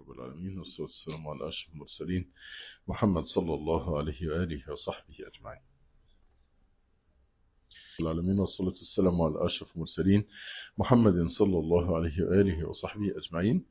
رب العالمين والصلاة والسلام على أشرف المرسلين محمد صلى الله عليه وآله وصحبه أجمعين العالمين والصلاة والسلام على أشرف المرسلين محمد صلى الله عليه وآله وصحبه أجمعين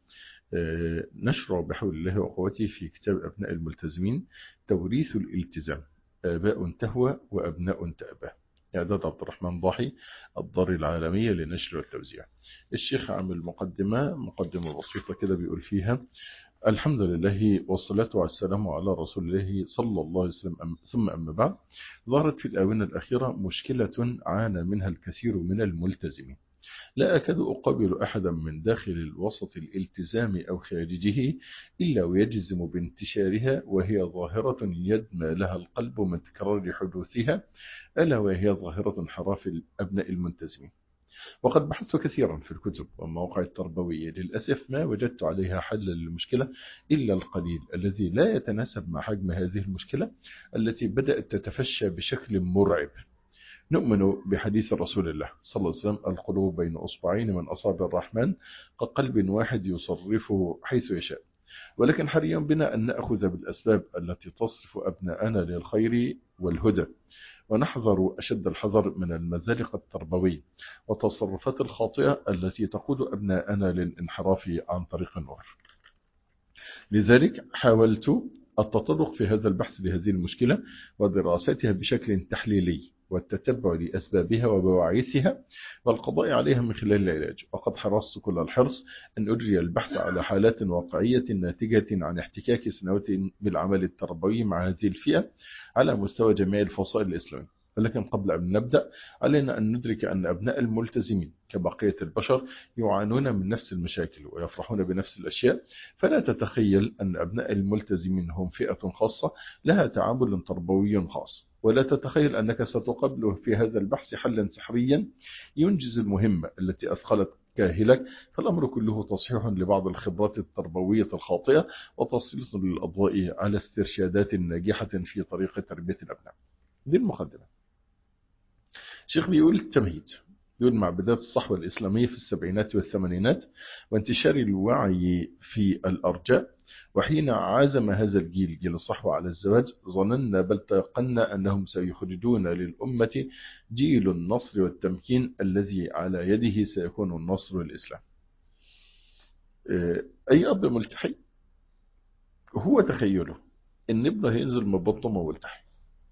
نشرع بحول الله وقوته في كتاب أبناء الملتزمين توريث الالتزام آباء تهوى وأبناء تأبى إعداد عبد الرحمن ضاحي الدار العالمية للنشر والتوزيع الشيخ عامل مقدمة مقدمة بسيطة كده بيقول فيها الحمد لله والصلاة والسلام على رسول الله صلى الله عليه وسلم ثم أما بعد ظهرت في الآونة الأخيرة مشكلة عانى منها الكثير من الملتزمين لا أكاد أقابل أحدا من داخل الوسط الالتزام أو خارجه إلا ويجزم بانتشارها وهي ظاهرة يدمى لها القلب من تكرار حدوثها ألا وهي ظاهرة انحراف أبناء الملتزمين وقد بحثت كثيرا في الكتب والمواقع التربوية للأسف ما وجدت عليها حلا للمشكلة إلا القليل الذي لا يتناسب مع حجم هذه المشكلة التي بدأت تتفشى بشكل مرعب نؤمن بحديث رسول الله صلى الله عليه وسلم القلوب بين أصبعين من أصابع الرحمن كقلب واحد يصرفه حيث يشاء ولكن حريا بنا أن نأخذ بالأسباب التي تصرف أبناءنا للخير والهدى ونحذر أشد الحذر من المزالق التربوية والتصرفات الخاطئة التي تقود أبناءنا للانحراف عن طريق النور لذلك حاولت التطرق في هذا البحث لهذه المشكلة ودراستها بشكل تحليلي والتتبع لأسبابها وبواعثها والقضاء عليها من خلال العلاج وقد حرصت كل الحرص أن أجري البحث على حالات واقعية ناتجة عن احتكاك سنوات بالعمل التربوي مع هذه الفئة على مستوى جميع الفصائل الإسلامية ولكن قبل أن نبدأ علينا أن ندرك أن أبناء الملتزمين كبقية البشر يعانون من نفس المشاكل ويفرحون بنفس الأشياء فلا تتخيل أن أبناء الملتزمين هم فئة خاصة لها تعامل تربوي خاص ولا تتخيل أنك ستقابله في هذا البحث حلا سحريا ينجز المهمة التي أثقلت كاهلك فالأمر كله تصحيح لبعض الخبرات التربوية الخاطئة وتسليط للأضواء على استرشادات ناجحة في طريقة تربية الأبناء دي المقدمة الشيخ بيقول التمهيد يقول مع بداية الصحوة الإسلامية في السبعينات والثمانينات وانتشار الوعي في الأرجاء وحين عزم هذا الجيل جيل الصحوة على الزواج ظننا بل تيقنا أنهم سيخرجون للأمة جيل النصر والتمكين الذي على يده سيكون النصر والإسلام أي أب ملتحي هو تخيله إن ابنه هينزل من بطنه ملتحي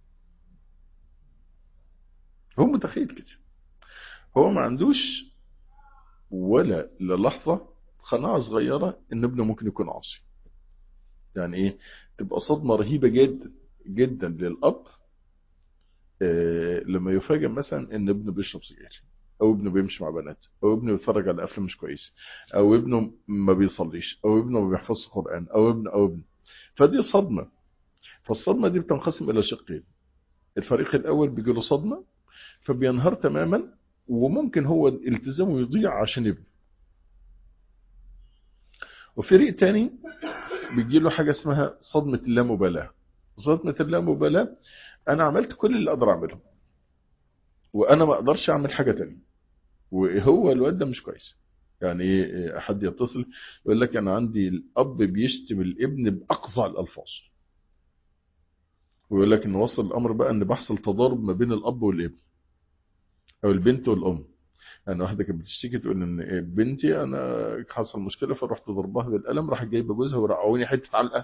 هو متخيل كده هو ما عندوش ولا للحظة قناعة صغيرة ان ابنه ممكن يكون عاصي يعني ايه تبقى صدمة رهيبة جدا جدا للأب آه لما يفاجئ مثلا ان ابنه بيشرب سجاير او ابنه بيمشي مع بنات او ابنه بيتفرج على افلام مش كويسه او ابنه ما بيصليش او ابنه ما بيحفظش قرآن او ابنه او ابنه فدي صدمة فالصدمة دي بتنقسم الى شقين الفريق الاول بيجي له صدمة فبينهار تماما وممكن هو التزامه يضيع عشان ابنه وفريق تاني بيجي له حاجة اسمها صدمة اللامبالاة صدمة اللامبالاة انا عملت كل اللي اقدر اعمله وانا ما اقدرش اعمل حاجة تانية وهو الواد ده مش كويس يعني حد يتصل يقول لك انا عندي الاب بيشتم الابن باقصى الالفاظ ويقول لك ان وصل الامر بقى ان بيحصل تضارب ما بين الاب والابن او البنت والام يعني واحده كانت بتشتكي تقول ان بنتي انا حصل مشكله فرحت ضربها بالقلم راح جايبه جوزها ورقعوني حته علقه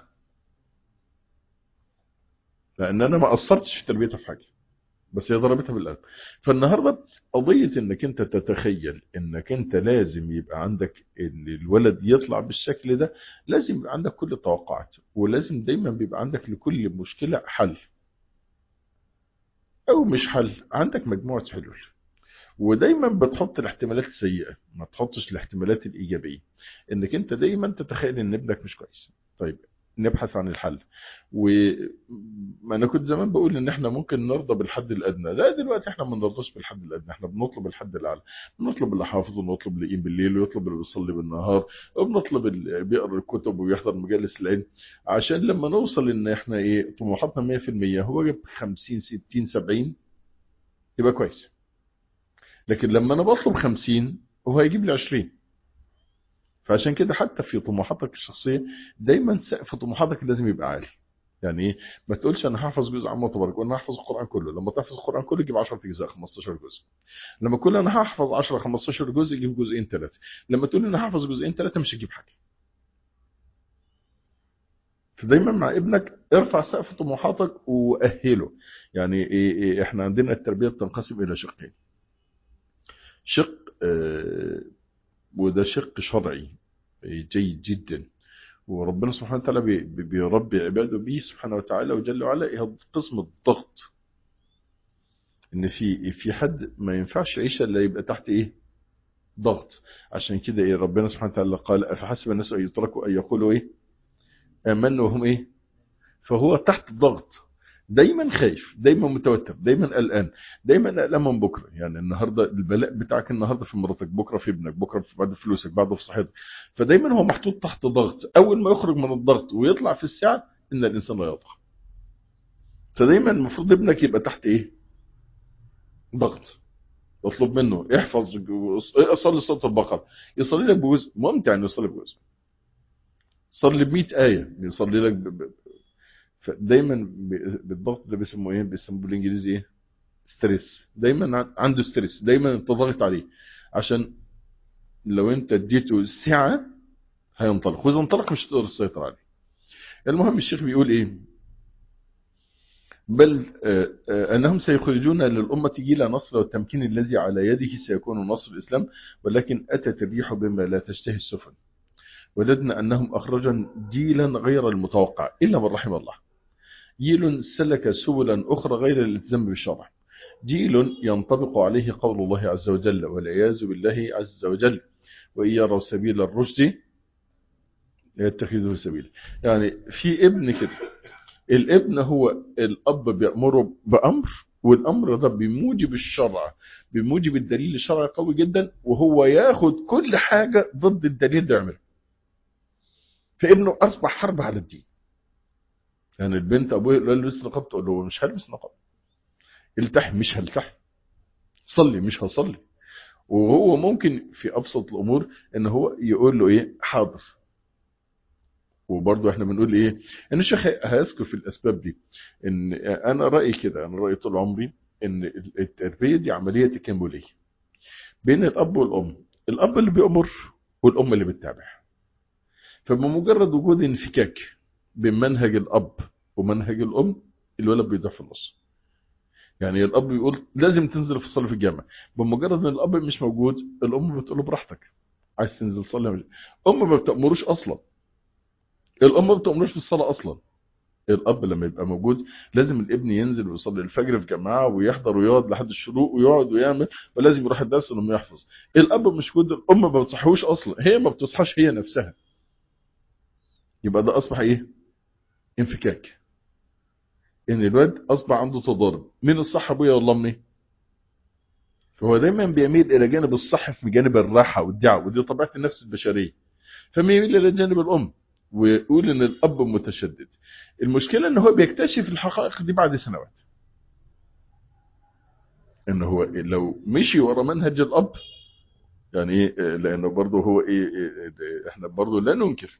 لان انا ما قصرتش في تربيتها في حاجه بس هي ضربتها بالقلم فالنهارده قضيه انك انت تتخيل انك انت لازم يبقى عندك ان الولد يطلع بالشكل ده لازم يبقى عندك كل التوقعات ولازم دايما بيبقى عندك لكل مشكله حل او مش حل عندك مجموعه حلول ودايما بتحط الاحتمالات السيئة ما تحطش الاحتمالات الإيجابية انك انت دايما تتخيل ان ابنك مش كويس طيب نبحث عن الحل وما انا كنت زمان بقول ان احنا ممكن نرضى بالحد الادنى لا دلوقتي احنا ما بنرضاش بالحد الادنى احنا بنطلب الحد الاعلى بنطلب اللي حافظ ونطلب اللي يقيم بالليل ويطلب اللي بيصلي بالنهار وبنطلب اللي بيقرا الكتب ويحضر مجالس العلم عشان لما نوصل ان احنا ايه طموحاتنا 100% هو جاب 50 60 70 يبقى كويس لكن لما انا بطلب 50 هو هيجيب لي 20 فعشان كده حتى في طموحاتك الشخصيه دايما سقف طموحاتك لازم يبقى عالي يعني ايه ما تقولش انا هحفظ جزء عام تبارك وانا هحفظ القران كله لما تحفظ القران كله جيب 10 اجزاء 15 جزء لما تقول انا هحفظ 10 15 جزء جيب جزئين ثلاثه لما تقول انا هحفظ جزئين ثلاثه مش هتجيب حاجه فدايما مع ابنك ارفع سقف طموحاتك واهله يعني إيه إيه احنا عندنا التربيه بتنقسم الى شقين شق اه وده شق شرعي جيد جدا وربنا سبحانه وتعالى بيربي عباده به سبحانه وتعالى وجل وعلا قسم الضغط ان في في حد ما ينفعش يعيش الا يبقى تحت ايه ضغط عشان كده ايه ربنا سبحانه وتعالى قال افحسب الناس ان يتركوا ان يقولوا ايه امنوا وهم ايه فهو تحت ضغط دايما خايف دايما متوتر دايما قلقان دايما قلقان من بكره يعني النهارده البلاء بتاعك النهارده في مراتك بكره في ابنك بكره في بعد فلوسك بعده في صحتك فدايما هو محطوط تحت ضغط اول ما يخرج من الضغط ويطلع في الساعه ان الانسان لا يضغط فدايما المفروض ابنك يبقى تحت ايه ضغط اطلب منه احفظ صلي صلاه البقره يصلي لك بجزء ممتع انه يصلي بجزء صلي ب 100 ايه يصلي لك ب... ب... فدايما بالضغط ده بيسموه ايه بيسموه بالانجليزي ايه ستريس دايما عنده ستريس دايما انت ضاغط عليه عشان لو انت اديته سعه هينطلق واذا انطلق مش هتقدر تسيطر عليه المهم الشيخ بيقول ايه بل آآ آآ انهم سيخرجون للامه جيل نصر والتمكين الذي على يده سيكون نصر الاسلام ولكن اتت الريح بما لا تشتهي السفن وجدنا انهم اخرجوا جيلا غير المتوقع الا من رحم الله جيل سلك سبلا أخرى غير الالتزام بالشرع جيل ينطبق عليه قول الله عز وجل والعياذ بالله عز وجل وإن يروا سبيل الرشد يتخذه سبيلا يعني في ابن كده الابن هو الأب بيأمره بأمر والأمر ده بموجب الشرع بموجب الدليل الشرعي قوي جدا وهو ياخد كل حاجة ضد الدليل ده يعمله فابنه أصبح حرب على الدين يعني البنت ابوها قال له لبس نقاب تقول له مش هلبس نقاب التحي مش هلتحي صلي مش هصلي وهو ممكن في ابسط الامور ان هو يقول له ايه حاضر وبرضه احنا بنقول ايه ان الشيخ هيذكر في الاسباب دي ان انا رايي كده انا رايي طول عمري ان التربيه دي عمليه تكامليه بين الاب والام الاب اللي بيامر والام اللي بتتابع فبمجرد وجود انفكاك بين منهج الاب ومنهج الام الولد بيضيع في النص يعني الاب بيقول لازم تنزل في الصلاه في الجامع بمجرد ان الاب مش موجود الام بتقول له براحتك عايز تنزل صلي ام ما بتامروش اصلا الام ما بتامروش في الصلاه اصلا الاب لما يبقى موجود لازم الابن ينزل ويصلي الفجر في جماعه ويحضر ويقعد لحد الشروق ويقعد ويعمل ولازم يروح الدرس انه يحفظ الاب مش موجود الام ما بتصحوش اصلا هي ما بتصحاش هي نفسها يبقى ده اصبح ايه انفكاك ان الواد اصبح عنده تضارب مين الصح ابويا ولا امي فهو دايما بيميل الى جانب الصح في جانب الراحه والدعوه ودي طبيعه النفس البشريه فميل الى جانب الام ويقول ان الاب متشدد المشكله ان هو بيكتشف الحقائق دي بعد سنوات ان هو لو مشي ورا منهج الاب يعني ايه لانه برضه هو ايه, إيه احنا برضه لا ننكر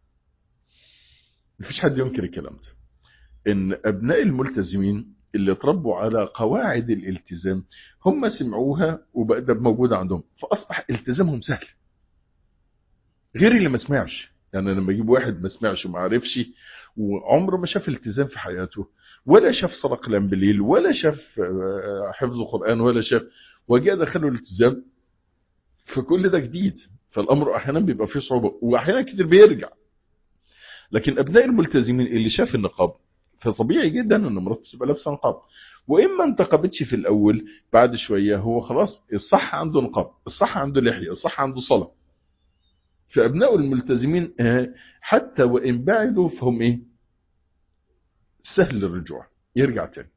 مفيش حد ينكر الكلام ده ان ابناء الملتزمين اللي اتربوا على قواعد الالتزام هم سمعوها وبقى ده موجوده عندهم فاصبح التزامهم سهل غير اللي ما سمعش يعني لما اجيب واحد ما سمعش وما عرفش وعمره ما شاف التزام في حياته ولا شاف صلاه قيام بالليل ولا شاف حفظ قران ولا شاف واجي ادخله الالتزام فكل ده جديد فالامر احيانا بيبقى فيه صعوبه واحيانا كتير بيرجع لكن ابناء الملتزمين اللي شاف النقاب فطبيعي جدا ان مراته تبقى لابسه نقاب وان ما انتقبتش في الاول بعد شويه هو خلاص الصح عنده نقاب الصح عنده لحيه الصح عنده صلاه فابناء الملتزمين حتى وان بعدوا فهم ايه سهل الرجوع يرجع تاني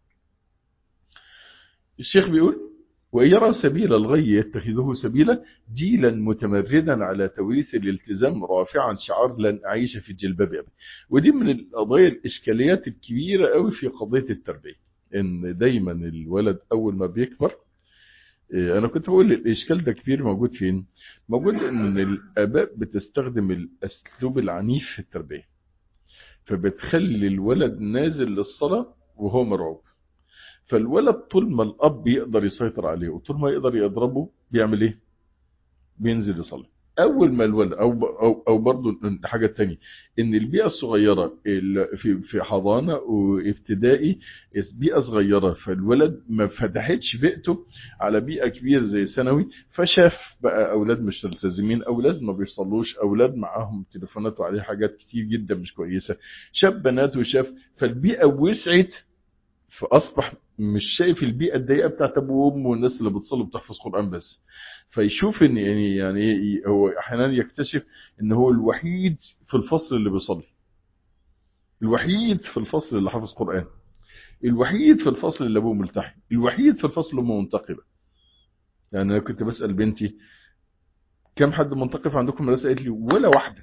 الشيخ بيقول وإن يروا سبيل الغي يتخذه سبيلا جيلا متمردا على توريث الالتزام رافعا شعار لن أعيش في الجلباب أبدا ودي من القضايا الإشكاليات الكبيرة قوي في قضية التربية إن دايما الولد أول ما بيكبر انا كنت بقول الاشكال ده كبير موجود فين موجود ان الاباء بتستخدم الاسلوب العنيف في التربيه فبتخلي الولد نازل للصلاه وهو مرعوب فالولد طول ما الاب يقدر يسيطر عليه وطول ما يقدر يضربه بيعمل ايه بينزل يصلي اول ما الولد او او او برضه حاجه تانية ان البيئه الصغيره في في حضانه وابتدائي بيئه صغيره فالولد ما فتحتش بيئته على بيئه كبيره زي ثانوي فشاف بقى اولاد مش ملتزمين اولاد ما بيصلوش اولاد معاهم تليفونات وعليه حاجات كتير جدا مش كويسه شاف بنات وشاف فالبيئه وسعت فاصبح مش شايف البيئه الضيقه بتاعت ابوه وامه والناس اللي بتصلي وبتحفظ قران بس فيشوف ان يعني يعني هو احيانا يكتشف ان هو الوحيد في الفصل اللي بيصلي الوحيد في الفصل اللي حافظ قران الوحيد في الفصل اللي ابوه ملتحي الوحيد في الفصل اللي امه منتقبه يعني انا كنت بسال بنتي كم حد منتقب عندكم مدرسه قالت لي ولا واحده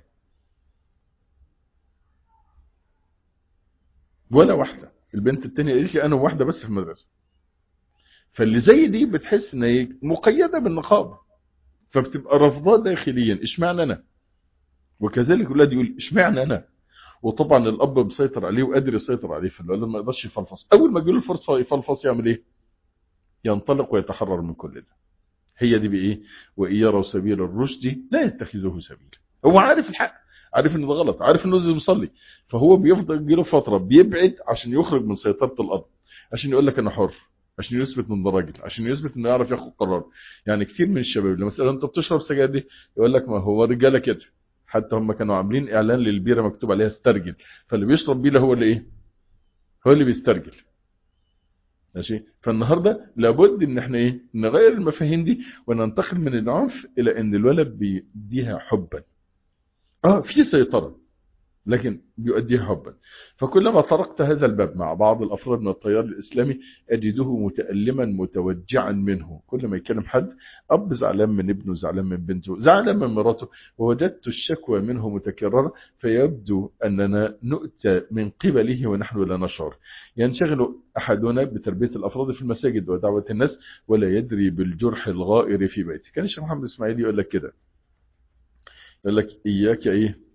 ولا واحده البنت التانية قالت لي انا واحده بس في المدرسه فاللي زي دي بتحس ان هي مقيده بالنقاب فبتبقى رافضاه داخليا اشمعنى انا وكذلك الولاد يقول اشمعنى انا وطبعا الاب مسيطر عليه وقادر يسيطر عليه فالولد ما يقدرش يفلفص اول ما يجيله الفرصه يفلفص يعمل ايه ينطلق ويتحرر من كل ده هي دي بايه وان يروا سبيل الرشد لا يتخذوه سبيلا هو عارف الحق عارف ان ده غلط عارف انه لازم يصلي فهو بيفضل يجيله فتره بيبعد عشان يخرج من سيطره الاب عشان يقول لك انا حر عشان يثبت انه راجل عشان يثبت انه يعرف ياخد قرار يعني كتير من الشباب لما اساله انت بتشرب سجاير دي يقول لك ما هو رجاله كده حتى هم كانوا عاملين اعلان للبيره مكتوب عليها استرجل فاللي بيشرب بيره هو اللي ايه هو اللي بيسترجل ماشي فالنهارده لابد ان احنا ايه نغير المفاهيم دي وننتقل من العنف الى ان الولد بيديها حبا اه في سيطره لكن بيؤديها حبا فكلما طرقت هذا الباب مع بعض الافراد من التيار الاسلامي اجده متالما متوجعا منه كل ما يكلم حد اب زعلان من ابنه زعلان من بنته زعلان من مراته ووجدت الشكوى منه متكرره فيبدو اننا نؤتى من قبله ونحن لا نشعر ينشغل احدنا بتربيه الافراد في المساجد ودعوه الناس ولا يدري بالجرح الغائر في بيته كان الشيخ محمد اسماعيل يقول لك كده يقول لك اياك ايه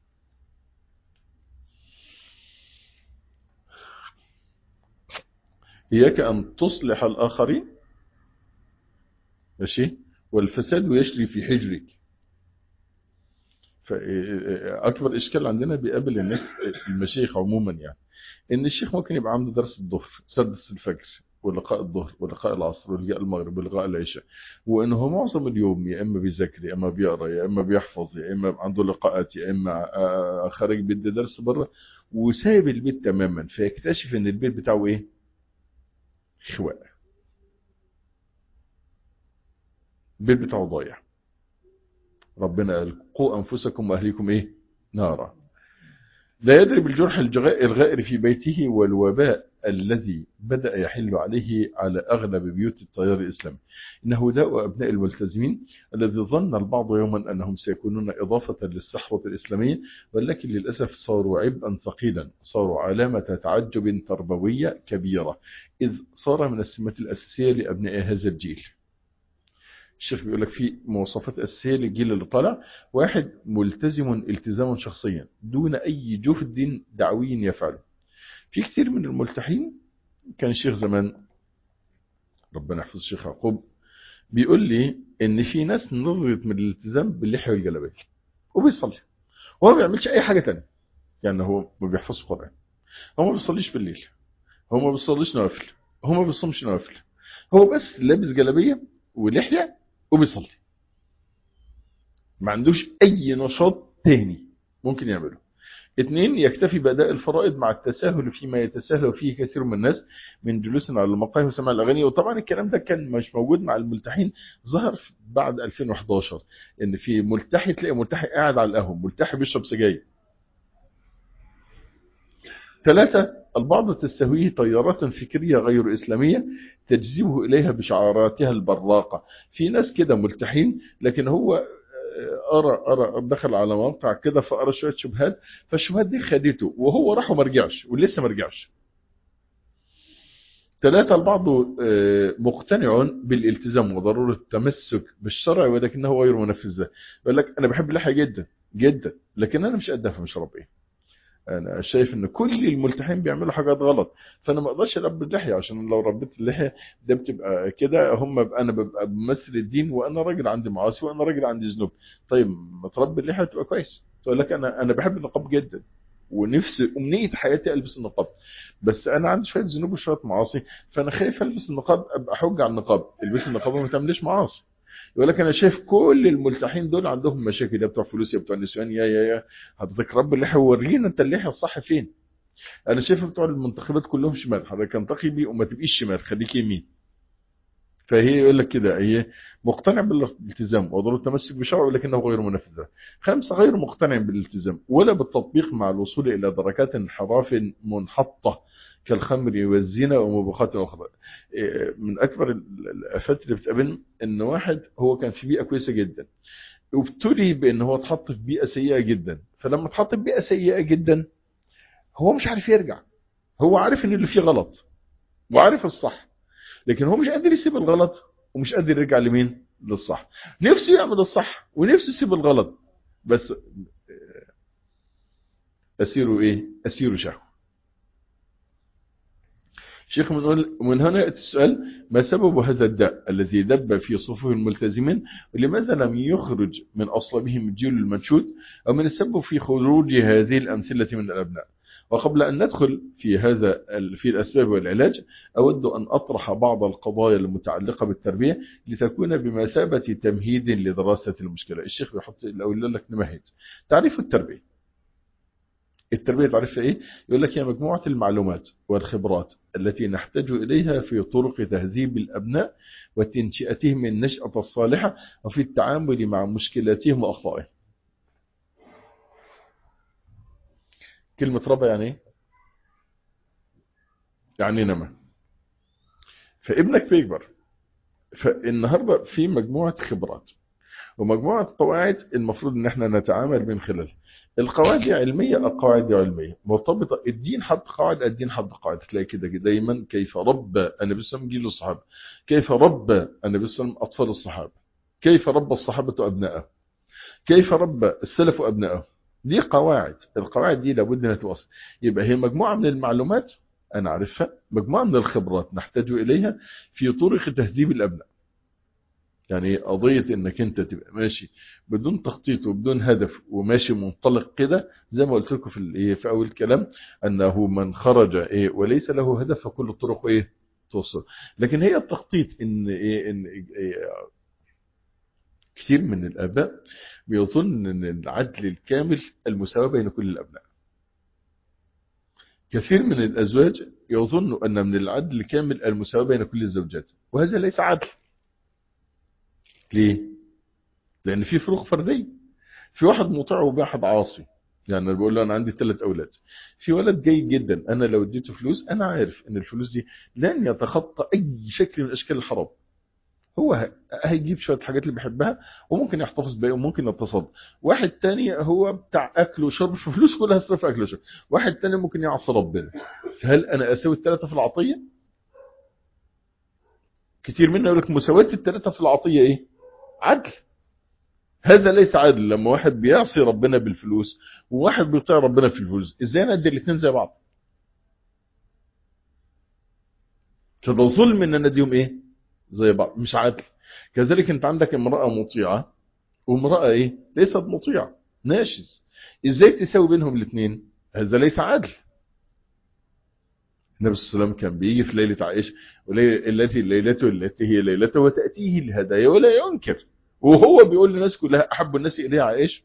إياك أن تصلح الآخرين ماشي والفساد يجري في حجرك فأكبر إشكال عندنا بيقابل الناس المشايخ عموما يعني إن الشيخ ممكن يبقى عنده درس الظهر سدس الفجر ولقاء الظهر ولقاء العصر ولقاء المغرب ولقاء العشاء وإنه هو معظم اليوم يا إما بيذاكر يا إما بيقرأ يا إما بيحفظ يا إما عنده لقاءات يا إما خارج بيدي درس بره وسايب البيت تماما فيكتشف إن البيت بتاعه إيه؟ خواء البيت بتاعه ضايع ربنا قال قوا انفسكم واهليكم ايه نارا لا يدري بالجرح الغائر في بيته والوباء الذي بدأ يحل عليه على أغلب بيوت التيار الإسلامي إنه داء أبناء الملتزمين الذي ظن البعض يوما أنهم سيكونون إضافة للصحوة الإسلامية ولكن للأسف صاروا عبئا ثقيلا صاروا علامة تعجب تربوية كبيرة إذ صار من السمات الأساسية لأبناء هذا الجيل الشيخ بيقول لك في مواصفات أساسية للجيل اللي طالع واحد ملتزم التزاما شخصيا دون أي جهد دعوي يفعله في كثير من الملتحين كان الشيخ زمان ربنا يحفظ الشيخ يعقوب بيقول لي ان في ناس نظرت من الالتزام باللحيه والجلابيه وبيصلي وهو ما بيعملش اي حاجه تانية يعني هو ما بيحفظش قران هو ما بيصليش بالليل هو ما بيصليش نوافل هو ما بيصومش نوافل هو بس لابس جلابيه ولحيه وبيصلي ما عندوش اي نشاط تاني ممكن يعمله اثنين يكتفي بأداء الفرائض مع التساهل فيما يتساهل فيه كثير من الناس من جلوس على المقاهي وسماع الأغاني وطبعا الكلام ده كان مش موجود مع الملتحين ظهر بعد 2011 ان في ملتحي تلاقي ملتحي قاعد على القهوة ملتحي بيشرب سجاير ثلاثة البعض تستهويه تيارات فكرية غير إسلامية تجذبه إليها بشعاراتها البراقة في ناس كده ملتحين لكن هو أرى أرى دخل على موقع كده فأرى شوية شبهات فالشبهات دي خدته وهو راح وما رجعش ولسه ما رجعش ثلاثة البعض مقتنع بالالتزام وضرورة التمسك بالشرع ولكنه غير منفذ يقول لك أنا بحب اللحية جدا جدا لكن أنا مش قدها فمش ربي أنا شايف إن كل الملتحين بيعملوا حاجات غلط فأنا ما أقدرش أربي اللحية عشان لو ربيت اللحية ده بتبقى كده هم أنا ببقى بمثل الدين وأنا راجل عندي معاصي وأنا راجل عندي ذنوب طيب ما تربي اللحية تبقى كويس تقول لك أنا أنا بحب النقاب جدا ونفسي امنيه حياتي البس النقاب بس انا عندي شويه ذنوب وشويه معاصي فانا خايف البس النقاب ابقى حجه على النقاب البس النقاب وما تعمليش معاصي يقول لك انا شايف كل الملتحين دول عندهم مشاكل يا بتوع فلوس يا بتوع نسوان يا يا يا حضرتك رب اللحيه ورينا انت اللحيه الصح فين انا شايف بتوع المنتخبات كلهم شمال حضرتك انتقي بيه وما تبقيش شمال خليك يمين فهي يقول لك كده هي مقتنع بالالتزام وضروره التمسك بشرعه ولكنه غير منفذ خمسة غير مقتنع بالالتزام ولا بالتطبيق مع الوصول إلى دركات انحراف منحطة كالخمر والزنا ومبوخات الأخرى من أكبر الآفات اللي بتقابلنا إن واحد هو كان في بيئة كويسة جدا وابتلي بأن هو اتحط في بيئة سيئة جدا فلما اتحط في بيئة سيئة جدا هو مش عارف يرجع هو عارف ان اللي فيه غلط وعارف الصح لكن هو مش قادر يسيب الغلط ومش قادر يرجع لمين للصح نفسه يعمل الصح ونفسه يسيب الغلط بس أسيره إيه أسيره شهوة شيخ من, من هنا يأتي السؤال ما سبب هذا الداء الذي دب في صفوف الملتزمين ولماذا لم يخرج من أصلابهم الجيل المنشود أو من السبب في خروج هذه الأمثلة من الأبناء وقبل أن ندخل في هذا في الأسباب والعلاج أود أن أطرح بعض القضايا المتعلقة بالتربية لتكون بمثابة تمهيد لدراسة المشكلة الشيخ بيحط الأول لك نمهد تعريف التربية التربية تعرفها إيه؟ يقول لك هي مجموعة المعلومات والخبرات التي نحتاج إليها في طرق تهذيب الأبناء وتنشئتهم النشأة الصالحة وفي التعامل مع مشكلاتهم وأخطائهم كلمة ربا يعني ايه يعني نما فابنك بيكبر فالنهاردة في مجموعة خبرات ومجموعة قواعد المفروض ان احنا نتعامل من خلالها القواعد دي علمية القواعد دي علمية مرتبطة الدين حط قواعد الدين حط قواعد تلاقي كده دايما كيف رب النبي صلى الله عليه وسلم جيل الصحابة كيف رب النبي صلى الله عليه وسلم أطفال الصحابة كيف رب الصحابة أبنائه كيف رب السلف أبنائه دي قواعد القواعد دي لابد انها توصل يبقى هي مجموعة من المعلومات انا عارفها مجموعة من الخبرات نحتاج اليها في طرق تهذيب الابناء يعني قضية انك انت تبقى ماشي بدون تخطيط وبدون هدف وماشي منطلق كده زي ما قلت لكم في في اول الكلام انه من خرج ايه وليس له هدف فكل الطرق ايه توصل لكن هي التخطيط ان ايه ان إيه كثير من الاباء بيظن ان العدل الكامل المساواة بين كل الابناء كثير من الازواج يظن ان من العدل الكامل المساواة بين كل الزوجات وهذا ليس عدل ليه لان في فروق فرديه في واحد مطيع وواحد عاصي يعني انا بقول له انا عندي ثلاث اولاد في ولد جيد جدا انا لو اديته فلوس انا عارف ان الفلوس دي لن يتخطى اي شكل من اشكال الحرام هو هيجيب شويه حاجات اللي بيحبها وممكن يحتفظ بيها وممكن يتصدق واحد تاني هو بتاع اكل وشرب فلوس كلها هصرف اكل وشرب واحد تاني ممكن يعصي ربنا هل انا اساوي الثلاثه في العطيه كتير منا يقول لك مساواه الثلاثه في العطيه ايه عدل هذا ليس عدل لما واحد بيعصي ربنا بالفلوس وواحد بيطيع ربنا في الفلوس ازاي ندي الاثنين زي بعض فده ظلم ان نديهم ايه زي بعض مش عادل كذلك انت عندك امرأة مطيعة وامرأة ايه ليست مطيعة ناشز ازاي تساوي بينهم الاثنين هذا ليس عادل النبي صلى الله عليه وسلم كان بيجي في ليلة عائشة التي ليلته التي هي ليلته وتأتيه الهدايا ولا ينكر وهو بيقول للناس كلها أحب الناس إليها عائشة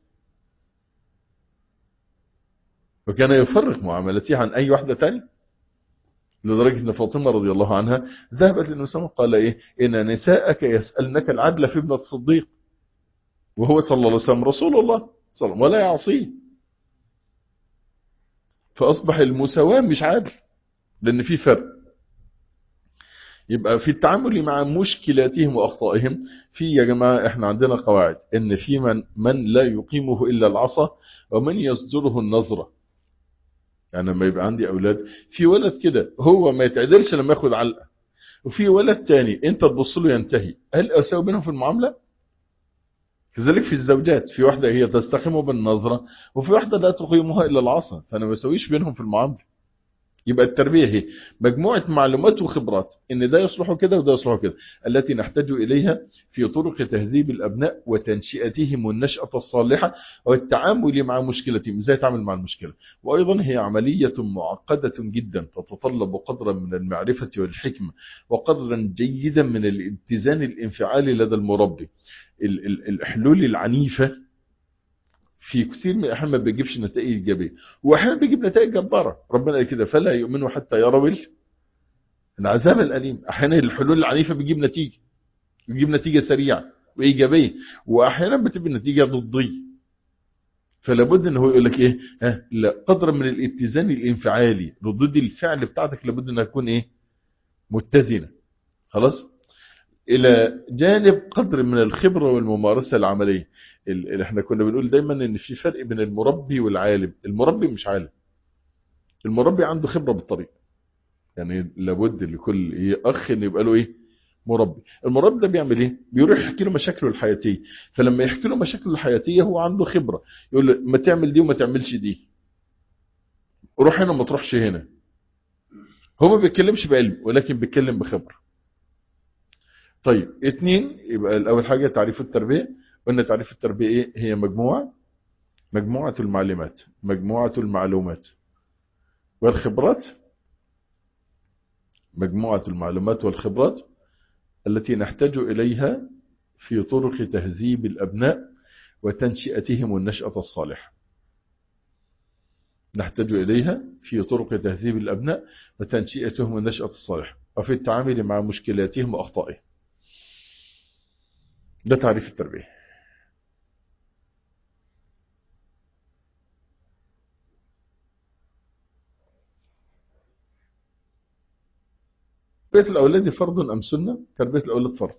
وكان يفرق معاملتها عن أي واحدة تانية لدرجة أن فاطمة رضي الله عنها ذهبت للنبي صلى الله عليه وسلم قال إيه إن نساءك يسألنك العدل في ابنة الصديق وهو صلى الله عليه وسلم رسول الله صلى الله ولا يعصيه فأصبح المساواة مش عادل لأن في فرق يبقى في التعامل مع مشكلاتهم وأخطائهم في يا جماعة احنا عندنا قواعد ان في من, من لا يقيمه إلا العصا ومن يصدره النظرة يعني لما يبقى عندي أولاد في ولد كده هو ما يتعدلش لما ياخد علقة وفي ولد تاني انت تبص له ينتهي هل اساوي بينهم في المعامله كذلك في الزوجات في واحده هي تستقيم بالنظره وفي واحده لا تقيمها الا العصا فانا ما بسويش بينهم في المعامله يبقى التربيه هي مجموعه معلومات وخبرات ان ده يصلح كده وده يصلح كده التي نحتاج اليها في طرق تهذيب الابناء وتنشئتهم النشاه الصالحه والتعامل مع مشكلتهم ازاي اتعامل مع المشكله وايضا هي عمليه معقده جدا تتطلب قدرا من المعرفه والحكمه وقدرا جيدا من الاتزان الانفعالي لدى المربي الحلول العنيفه في كثير من الاحيان ما بيجيبش نتائج ايجابيه واحيانا بيجيب نتائج جباره ربنا قال كده فلا يؤمنوا حتى يروا العذاب الاليم احيانا الحلول العنيفه بتجيب نتيجه بتجيب نتيجه سريعه وايجابيه واحيانا بتبقى النتيجه ضديه فلا بد ان هو يقول لك ايه ها لا قدر من الاتزان الانفعالي ردود الفعل بتاعتك لابد انها تكون ايه متزنه خلاص الى جانب قدر من الخبره والممارسه العمليه اللي احنا كنا بنقول دايما ان في فرق بين المربي والعالم المربي مش عالم المربي عنده خبره بالطريق يعني لابد لكل إيه اخ ان يبقى له ايه مربي المربي ده بيعمل ايه بيروح يحكي له مشاكله الحياتيه فلما يحكي له مشاكله الحياتيه هو عنده خبره يقول له ما تعمل دي وما تعملش دي روح هنا ما تروحش هنا هو ما بيتكلمش بعلم ولكن بيتكلم بخبره طيب اتنين يبقى الاول حاجه تعريف التربيه قلنا تعريف التربيه ايه هي مجموعه مجموعه المعلومات مجموعه المعلومات والخبرات مجموعه المعلومات والخبرات التي نحتاج اليها في طرق تهذيب الابناء وتنشئتهم النشأة الصالحة نحتاج إليها في طرق تهذيب الأبناء وتنشئتهم النشأة الصالحة وفي التعامل مع مشكلاتهم وأخطائهم ده تعريف التربية تربية الأولاد فرض أم سنة تربية الأولاد فرض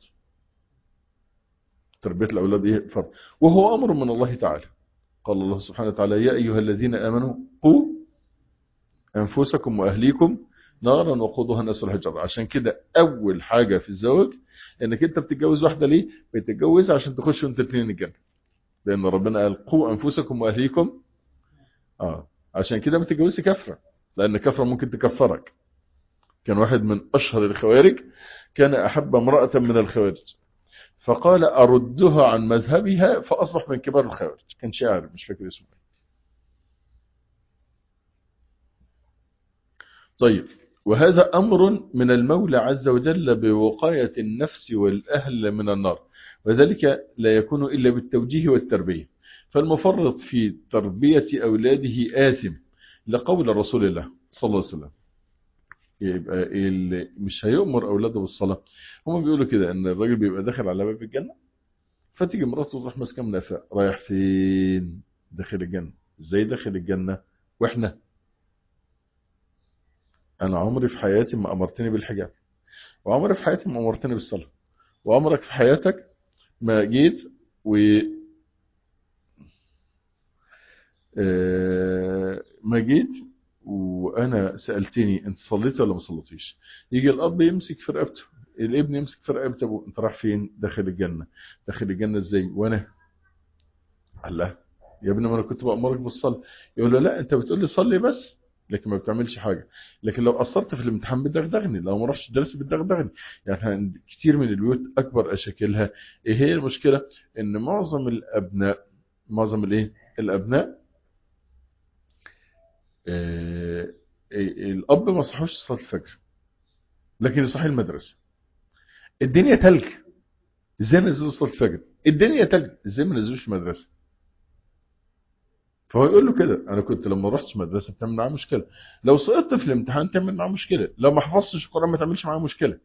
تربية الأولاد إيه فرض وهو أمر من الله تعالى قال الله سبحانه وتعالى يا أيها الذين آمنوا قوا أنفسكم وأهليكم نارا وقودها الناس والحجر عشان كده أول حاجة في الزواج إنك أنت بتتجوز واحدة ليه بتتجوز عشان تخش وانت الاثنين الجنة لأن ربنا قال قوا أنفسكم وأهليكم آه عشان كده ما تتجوزش كفرة لأن كفرة ممكن تكفرك كان واحد من أشهر الخوارج كان أحب امرأة من الخوارج فقال أردها عن مذهبها فأصبح من كبار الخوارج كان شاعر مش فاكر اسمه طيب وهذا أمر من المولى عز وجل بوقاية النفس والأهل من النار وذلك لا يكون إلا بالتوجيه والتربية فالمفرط في تربية أولاده آثم لقول رسول الله صلى الله عليه وسلم يبقى اللي مش هيؤمر اولاده بالصلاه هم بيقولوا كده ان الراجل بيبقى داخل على باب الجنه فتيجي مراته تروح ماسكه منافع رايح فين داخل الجنه ازاي داخل الجنه واحنا انا عمري في حياتي ما امرتني بالحجاب وعمري في حياتي ما امرتني بالصلاه وعمرك في حياتك ما جيت و ما جيت وانا سالتني انت صليت ولا ما صليتيش يجي الاب يمسك في رقبته الابن يمسك في رقبته ابوه انت رايح فين داخل الجنه داخل الجنه ازاي وانا الله يا ابني ما انا كنت بامرك بالصلاه يقول له لا انت بتقول لي صلي بس لكن ما بتعملش حاجه لكن لو قصرت في الامتحان بتدغدغني لو ما رحتش درس بتدغدغني يعني كتير من البيوت اكبر اشكالها ايه هي المشكله ان معظم الابناء معظم الايه الابناء آه الاب ما صحوش صلاه الفجر لكن يصحي المدرسه الدنيا تلج ازاي نزلوا صلاه الفجر الدنيا تلج ازاي ما نزلوش المدرسه فهو يقول له كده انا كنت لما رحتش مدرسه بتعمل معاه مشكله لو سقطت في الامتحان تعمل معاه مشكله لو ما حفظتش القران ما تعملش معاه مشكله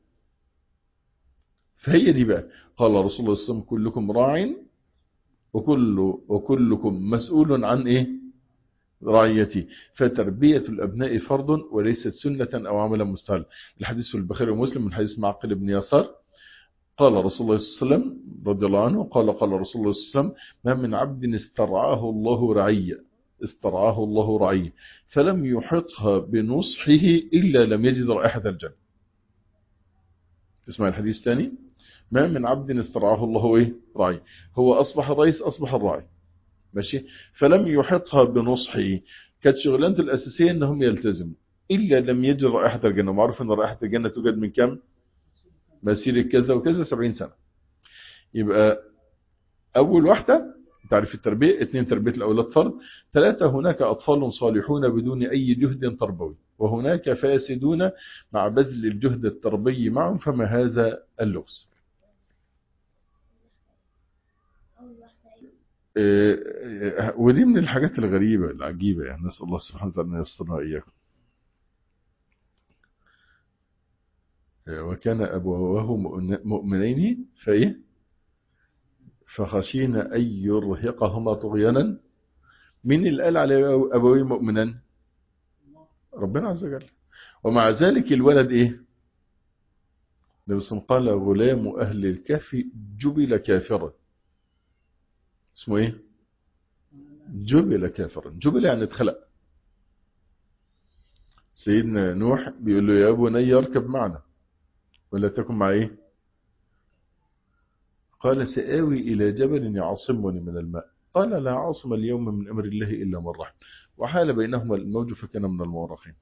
فهي دي بقى قال رسول الله صلى الله عليه وسلم كلكم راع وكل وكلكم مسؤول عن ايه رعيتي فتربية الأبناء فرض وليست سنة أو عملا مستهلا الحديث في البخاري ومسلم من حديث معقل بن يسار قال رسول الله صلى الله عليه وسلم رضي الله عنه قال قال رسول الله صلى الله عليه وسلم ما من عبد استرعاه الله رعية استرعاه الله رعية فلم يحطها بنصحه إلا لم يجد رائحة الجنة تسمع الحديث الثاني ما من عبد استرعاه الله ايه راعي هو اصبح الرئيس اصبح الراعي ماشي فلم يحطها بنصحه كانت شغلانته الاساسيه انهم يلتزموا الا لم يجد رائحه الجنه معروف ان رائحه الجنه توجد من كم مسيره كذا وكذا 70 سنه يبقى اول واحده تعريف التربيه اثنين تربيه الاولاد فرض ثلاثه هناك اطفال صالحون بدون اي جهد تربوي وهناك فاسدون مع بذل الجهد التربوي معهم فما هذا اللغز ودي من الحاجات الغريبة العجيبة يعني نسأل الله سبحانه وتعالى أن يسترنا إياكم وكان أبواه مؤمنين فإيه فخشينا أن يرهقهما طغيانا من اللي قال على أبويه مؤمنا ربنا عز وجل ومع ذلك الولد إيه النبي صلى قال غلام أهل الكهف جبل كافرا اسمه ايه جبل كافرا جبل يعني اتخلق سيدنا نوح بيقول له يا بني اركب معنا ولا تكن مع ايه قال سآوي إلى جبل يعصمني من الماء قال لا عاصم اليوم من أمر الله إلا من رحم وحال بينهما الموج فكان من المورخين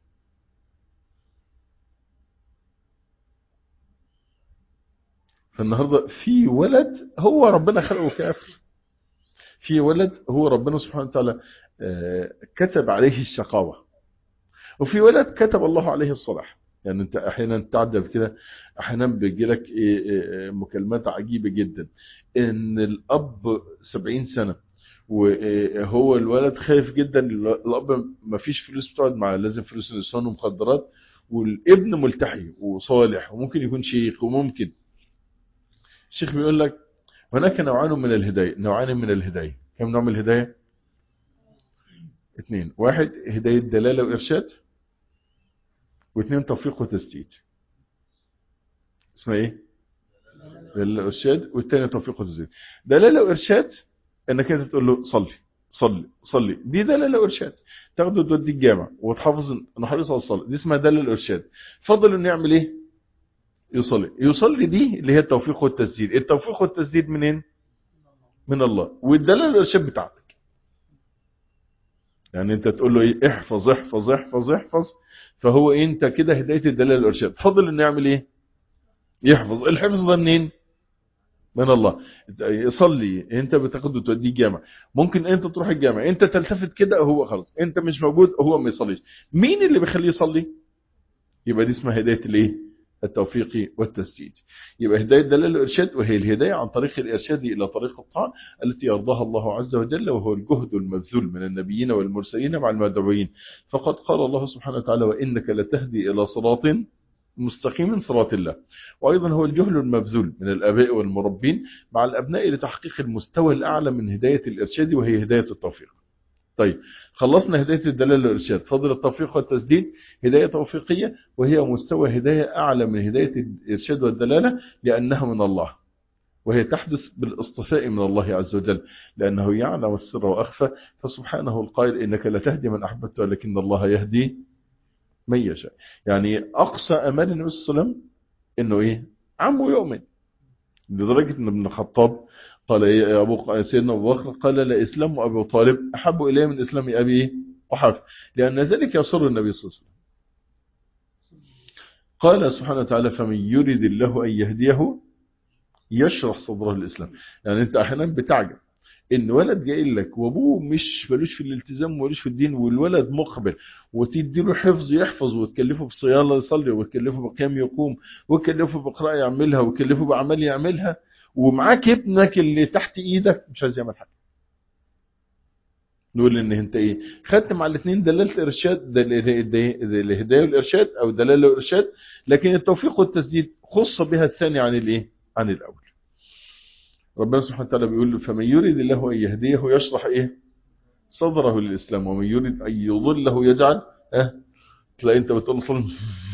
فالنهاردة في ولد هو ربنا خلقه كافر في ولد هو ربنا سبحانه وتعالى كتب عليه الشقاوة وفي ولد كتب الله عليه الصلاح يعني انت احيانا تعجب كده احيانا بيجي لك مكالمات عجيبة جدا ان الاب 70 سنة وهو الولد خايف جدا الاب ما فيش فلوس بتقعد معاه لازم فلوس الانسان ومخدرات والابن ملتحي وصالح وممكن يكون شيخ وممكن الشيخ بيقول لك هناك نوعان من الهداية نوعان من الهداية كم نوع من الهداية اثنين واحد هداية دلالة وإرشاد واثنين توفيق وتسديد اسمها ايه دلالة وإرشاد والثاني توفيق وتسديد دلالة وإرشاد انك انت تقول له صلي صلي صلي دي دلالة وإرشاد تاخده تودي الجامع وتحافظ نحرص على الصلاة دي اسمها دلالة وإرشاد فضل انه يعمل ايه يصلي يصلي دي اللي هي التوفيق والتسديد التوفيق والتسديد منين من الله والدلاله الارشاد بتاعتك يعني انت تقول له ايه احفظ احفظ احفظ احفظ فهو إيه انت كده هدايه الدلاله الارشاد فضل انه يعمل ايه يحفظ الحفظ ده منين من الله يصلي انت بتاخده توديه جامع ممكن انت تروح الجامع انت تلتفت كده هو خلاص انت مش موجود هو ما يصليش مين اللي بيخليه يصلي يبقى دي اسمها هدايه الايه التوفيق والتسديد يبقى هداية دلالة الإرشاد وهي الهداية عن طريق الإرشاد إلى طريق الطاعة التي يرضاها الله عز وجل وهو الجهد المبذول من النبيين والمرسلين مع المدعوين فقد قال الله سبحانه وتعالى وإنك لتهدي إلى صراط مستقيم صراط الله وأيضا هو الجهل المبذول من الآباء والمربين مع الأبناء لتحقيق المستوى الأعلى من هداية الإرشاد وهي هداية التوفيق طيب خلصنا هداية الدلالة والإرشاد فضل التوفيق والتسديد هداية توفيقية وهي مستوى هداية أعلى من هداية الإرشاد والدلالة لأنها من الله وهي تحدث بالاصطفاء من الله عز وجل لأنه يعلم السر وأخفى فسبحانه القائل إنك لتهدي من أحببت ولكن الله يهدي من يشاء يعني أقصى أمال النبي صلى الله عليه وسلم إنه إيه عمه يؤمن لدرجة أن ابن الخطاب قال يا أبو سيدنا أبو بكر قال لا إسلام أبو طالب أحب إليه من إسلام أبي وحفظ لأن ذلك يصر النبي صلى الله عليه وسلم قال سبحانه وتعالى فمن يريد الله أن يهديه يشرح صدره الإسلام يعني أنت أحيانا بتعجب ان ولد جاي لك وابوه مش ملوش في الالتزام وملوش في الدين والولد مقبل وتدي له حفظ يحفظ وتكلفه بصيانه يصلي وتكلفه بقيام يقوم وتكلفه بقراءه يعملها وتكلفه باعمال يعملها ومعاك ابنك اللي تحت ايدك مش عايز يعمل حاجه نقول ان انت ايه خدت مع الاثنين دلاله ارشاد الهدايه والارشاد او دلاله والارشاد لكن التوفيق والتسديد خص بها الثاني عن الايه عن الاول ربنا سبحانه وتعالى بيقول فمن يريد الله ان يهديه يشرح ايه صدره للاسلام ومن يريد ان يضله يجعل اه تلاقي انت بتقول له صلي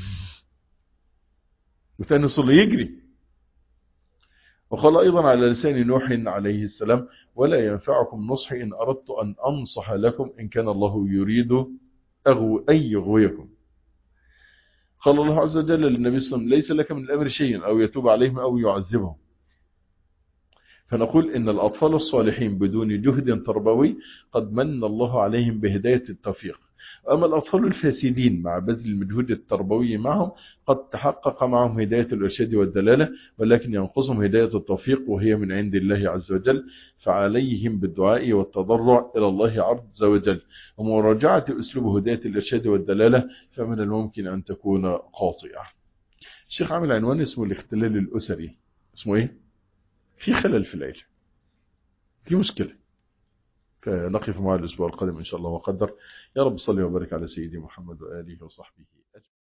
وثاني صلي يجري وقال أيضا على لسان نوح عليه السلام ولا ينفعكم نصحي إن أردت أن أنصح لكم إن كان الله يريد أغو أن يغويكم قال الله عز وجل للنبي صلى الله عليه وسلم ليس لك من الأمر شيء أو يتوب عليهم أو يعذبهم فنقول إن الأطفال الصالحين بدون جهد تربوي قد من الله عليهم بهداية التوفيق أما الأطفال الفاسدين مع بذل المجهود التربوي معهم قد تحقق معهم هداية الإرشاد والدلالة ولكن ينقصهم هداية التوفيق وهي من عند الله عز وجل فعليهم بالدعاء والتضرع إلى الله عز وجل ومراجعة أسلوب هداية الإرشاد والدلالة فمن الممكن أن تكون خاطئة الشيخ عامل عنوان اسمه الاختلال الأسري اسمه إيه؟ في خلل في العيلة في مشكلة فنقف مع الأسبوع القادم إن شاء الله وقدر يا رب صلي وبارك على سيدي محمد وآله وصحبه أجمعين